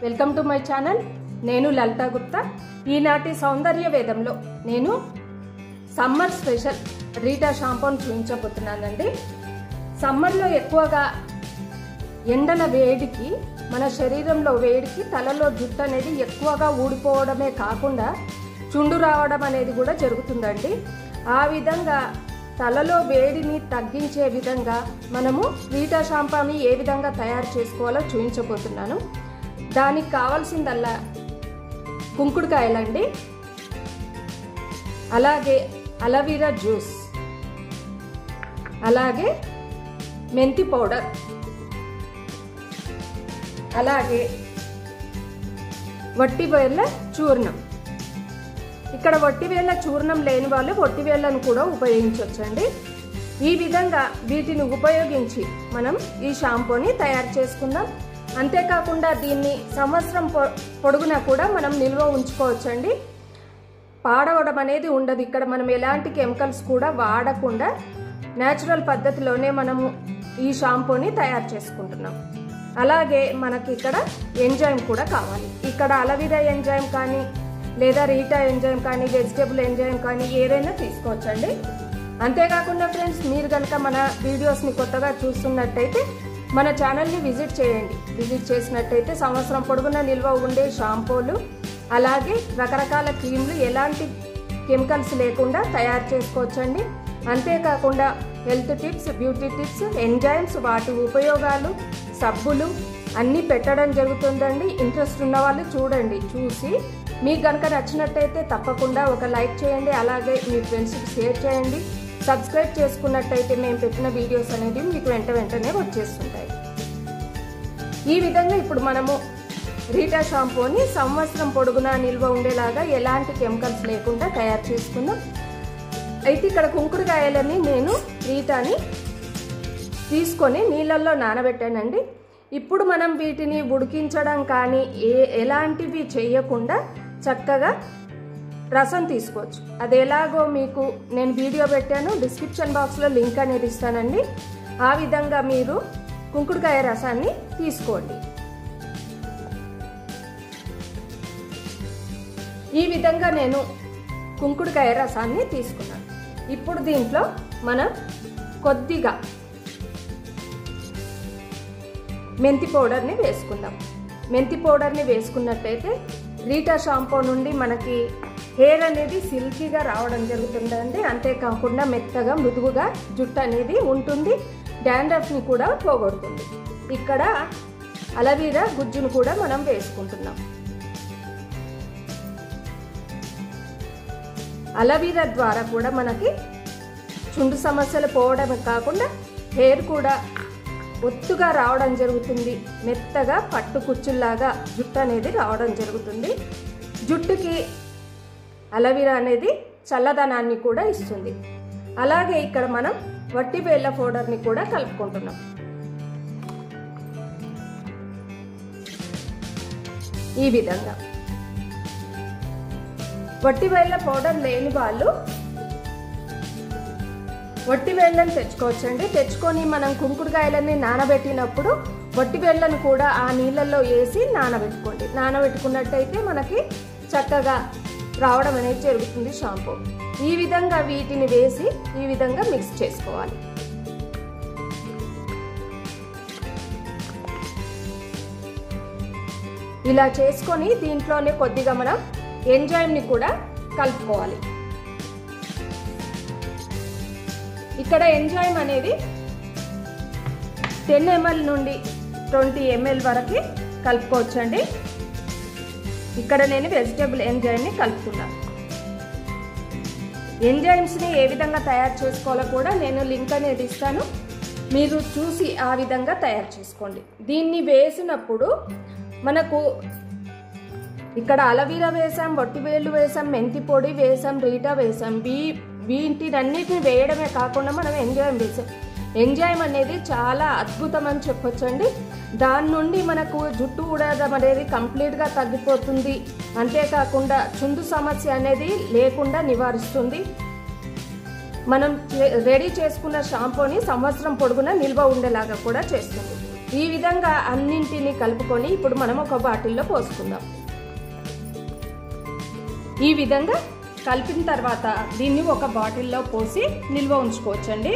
welcome to my channel నేను లలితా గుప్తా ఈనాటి సౌందర్య వేదంలో నేను సమ్మర్ స్పెషల్ రీటా షాంపూని చూపించబోతున్నానండి సమ్మర్లో ఎక్కువగా ఎండల వేడికి మన శరీరంలో వేడికి తలలో జుట్టు అనేది ఎక్కువగా ఊడిపోవడమే కాకుండా చుండు రావడం అనేది కూడా జరుగుతుందండి ఆ విధంగా తలలో వేడిని తగ్గించే విధంగా మనము రీటా షాంపూని ఏ విధంగా తయారు చేసుకోవాలో చూపించబోతున్నాను దానికి కావాల్సిందల్లా కుంకుడుకాయలండి అలాగే అలవీరా జ్యూస్ అలాగే మెంతి పౌడర్ అలాగే వట్టివేళ్ళ చూర్ణం ఇక్కడ వట్టివేళ్ళ చూర్ణం లేని వాళ్ళు వట్టివేళ్ళను కూడా ఉపయోగించవచ్చండి ఈ విధంగా వీటిని ఉపయోగించి మనం ఈ షాంపూని తయారు చేసుకుందాం అంతేకాకుండా దీన్ని సంవత్సరం పొడుగునా కూడా మనం నిల్వ ఉంచుకోవచ్చండి పాడవడం అనేది ఉండదు ఇక్కడ మనం ఎలాంటి కెమికల్స్ కూడా వాడకుండా న్యాచురల్ పద్ధతిలోనే మనము ఈ షాంపూని తయారు చేసుకుంటున్నాం అలాగే మనకి ఇక్కడ ఎంజైమ్ కూడా కావాలి ఇక్కడ అలవిరా ఎంజైమ్ కానీ లేదా రీటా ఎంజైమ్ కానీ వెజిటేబుల్ ఎంజైమ్ కానీ ఏదైనా తీసుకోవచ్చండి అంతేకాకుండా ఫ్రెండ్స్ మీరు కనుక మన వీడియోస్ని కొత్తగా చూస్తున్నట్టయితే మన ఛానల్ని విజిట్ చేయండి విజిట్ చేసినట్టయితే సంవత్సరం పొడుగున నిల్వ ఉండే షాంపూలు అలాగే రకరకాల క్రీమ్లు ఎలాంటి కెమికల్స్ లేకుండా తయారు చేసుకోవచ్చండి అంతేకాకుండా health tips beauty tips enzymes వాటి ఉపయోగాలు సబ్బులు అన్నీ పెట్టడం జరుగుతుందండి ఇంట్రెస్ట్ ఉన్న వాళ్ళు చూడండి చూసి మీకు కనుక నచ్చినట్టయితే తప్పకుండా ఒక లైక్ చేయండి అలాగే మీ ఫ్రెండ్స్కి షేర్ చేయండి సబ్స్క్రైబ్ చేసుకున్నట్టయితే మేము పెట్టిన వీడియోస్ అనేది మీకు వెంట వెంటనే వచ్చేస్తుంటాయి ఈ విధంగా ఇప్పుడు మనము రీటా షాంపూని సంవత్సరం పొడుగునా నిల్వ ఉండేలాగా ఎలాంటి కెమికల్స్ లేకుండా తయారు చేసుకుందాం అయితే ఇక్కడ కుంకుడుకాయలని నేను రీటాని తీసుకొని నీళ్ళల్లో నానబెట్టానండి ఇప్పుడు మనం వీటిని ఉడికించడం కానీ ఏ ఎలాంటివి చేయకుండా చక్కగా రసం తీసుకోవచ్చు అది ఎలాగో మీకు నేను వీడియో పెట్టాను డిస్క్రిప్షన్ బాక్స్లో లింక్ అనేది ఇస్తానండి ఆ విధంగా మీరు కుంకుడుకాయ రసాన్ని తీసుకోండి ఈ విధంగా నేను కుంకుడుకాయ రసాన్ని తీసుకున్నాను ఇప్పుడు దీంట్లో మనం కొద్దిగా మెంతి పౌడర్ని వేసుకుందాం మెంతి పౌడర్ని వేసుకున్నట్టయితే రీటా షాంపూ నుండి మనకి హెయిర్ అనేది సిల్కీగా రావడం జరుగుతుందండి అంతేకాకుండా మెత్తగా మృదువుగా జుట్టు అనేది ఉంటుంది డాండ్రఫ్ని కూడా పోగొడుతుంది ఇక్కడ అలవీరా గుజ్జును కూడా మనం వేసుకుంటున్నాం అలవీరా ద్వారా కూడా మనకి చుండు సమస్యలు పోవడమే కాకుండా హెయిర్ కూడా ఒత్తుగా రావడం జరుగుతుంది మెత్తగా పట్టు కుచ్చుల్లాగా జుట్టు అనేది రావడం జరుగుతుంది జుట్టుకి అలవీరా అనేది చల్లదనాన్ని కూడా ఇస్తుంది అలాగే ఇక్కడ మనం వట్టి వేళ్ళ పౌడర్ని కూడా కలుపుకుంటున్నాం ఈ విధంగా వట్టి వేళ్ళ పౌడర్ లేని వాళ్ళు వట్టి వేళ్ళని తెచ్చుకోవచ్చండి తెచ్చుకొని మనం కుంకుడుకాయలన్నీ నానబెట్టినప్పుడు వట్టి వేళ్ళను కూడా ఆ నీళ్ళల్లో వేసి నానబెట్టుకోండి నానబెట్టుకున్నట్టయితే మనకి చక్కగా రావడం అనేది జరుగుతుంది షాంపూ ఈ విధంగా వీటిని వేసి ఈ విధంగా మిక్స్ చేసుకోవాలి ఇలా చేసుకొని దీంట్లోనే కొద్దిగా మనం ఎంజాయ్ని కూడా కలుపుకోవాలి ఇక్కడ ఎంజాయ్ అనేది టెన్ ఎంఎల్ నుండి ట్వంటీ ఎంఎల్ వరకు కలుపుకోవచ్చండి ఇక్కడ నేను వెజిటేబుల్ ఎంజాయ్ని కలుపుతున్నాను ఎంజైమ్స్ని ఏ విధంగా తయారు చేసుకోవాలో కూడా నేను లింక్ అనేది ఇస్తాను మీరు చూసి ఆ విధంగా తయారు చేసుకోండి దీన్ని వేసినప్పుడు మనకు ఇక్కడ అలవీరా వేసాం వట్టివేళ్ళు వేసాం మెంతి పొడి వేసాం రీటా వేసాం వీ వీటినన్నిటిని వేయడమే కాకుండా మనం ఎంజాయ్ వేసాం ఎంజాయ్ అనేది చాలా అద్భుతం అని చెప్పొచ్చండి దాని నుండి మనకు జుట్టు ఊడడం అనేది కంప్లీట్గా తగ్గిపోతుంది అంతేకాకుండా చుండు సమస్య అనేది లేకుండా నివారిస్తుంది మనం రెడీ చేసుకున్న షాంపూని సంవత్సరం పొడుగున నిల్వ ఉండేలాగా కూడా చేస్తుంది ఈ విధంగా అన్నింటినీ కలుపుకొని ఇప్పుడు మనం ఒక బాటిల్లో పోసుకుందాం ఈ విధంగా కలిపిన తర్వాత దీన్ని ఒక బాటిల్లో పోసి నిల్వ ఉంచుకోవచ్చండి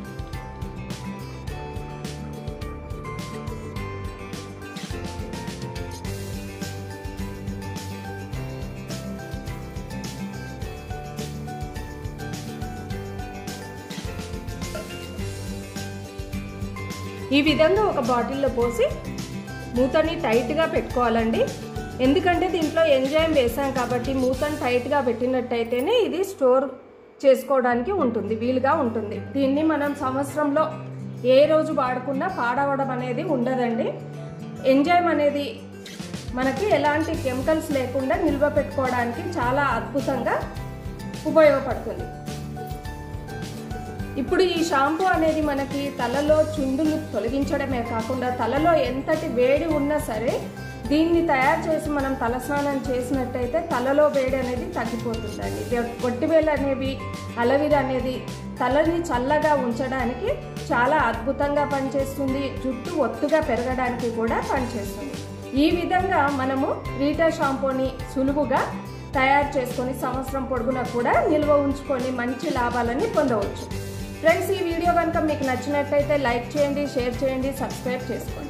ఈ విధంగా ఒక బాటిల్లో పోసి మూతని టైట్గా పెట్టుకోవాలండి ఎందుకంటే దీంట్లో ఎంజాయం వేసాం కాబట్టి మూతను టైట్గా పెట్టినట్టయితేనే ఇది స్టోర్ చేసుకోవడానికి ఉంటుంది వీలుగా ఉంటుంది దీన్ని మనం సంవత్సరంలో ఏ రోజు వాడుకున్నా పాడవడం అనేది ఉండదండి ఎంజాయం అనేది మనకి ఎలాంటి కెమికల్స్ లేకుండా నిల్వ పెట్టుకోవడానికి చాలా అద్భుతంగా ఉపయోగపడుతుంది ఇప్పుడు ఈ షాంపూ అనేది మనకి తలలో చుండును తొలగించడమే కాకుండా తలలో ఎంతటి వేడి ఉన్నా సరే దీన్ని తయారు చేసి మనం తలస్నానం చేసినట్టయితే తలలో వేడి అనేది తగ్గిపోతుందండి కొట్టివేలు అనేవి అలవిర అనేది తలని చల్లగా ఉంచడానికి చాలా అద్భుతంగా పనిచేస్తుంది జుట్టు ఒత్తుగా పెరగడానికి కూడా పనిచేస్తుంది ఈ విధంగా మనము రీటా షాంపూని సులువుగా తయారు చేసుకొని సంవత్సరం పొడుగునా కూడా నిల్వ ఉంచుకొని మంచి లాభాలని పొందవచ్చు ఫ్రెండ్స్ ఈ వీడియో కనుక మీకు నచ్చినట్లయితే లైక్ చేయండి షేర్ చేయండి సబ్స్క్రైబ్ చేసుకోండి